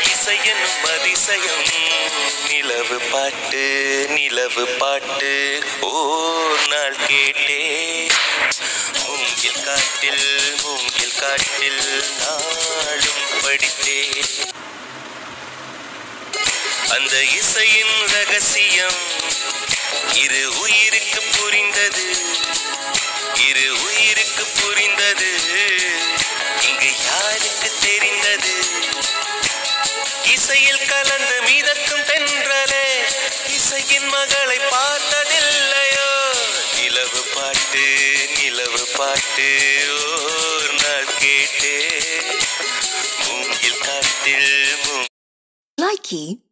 இசை என்னும் அதிசயம் நிலவு பாட்டு நிலவு பாட்டு ஓர் நாள் கேட்டே மூங்கில் காட்டில் மூங்கில் காட்டில் நாளும் படித்தேன் அந்த இசையின் ரகசியம் இரு உயிருக்கு புரிந்தது இரு உயிருக்கு புரிந்தது இங்கு யாருக்கு தெரிந்தது இசையில் கலந்து மிதக்கும் தென்றலே இசையின் மகளை பார்த்ததில்லையோ நிலவு பாட்டு நிலவு பாட்டு ஓர் நாள் கேட்டே மூங்கில் காட்டில் மூ Likey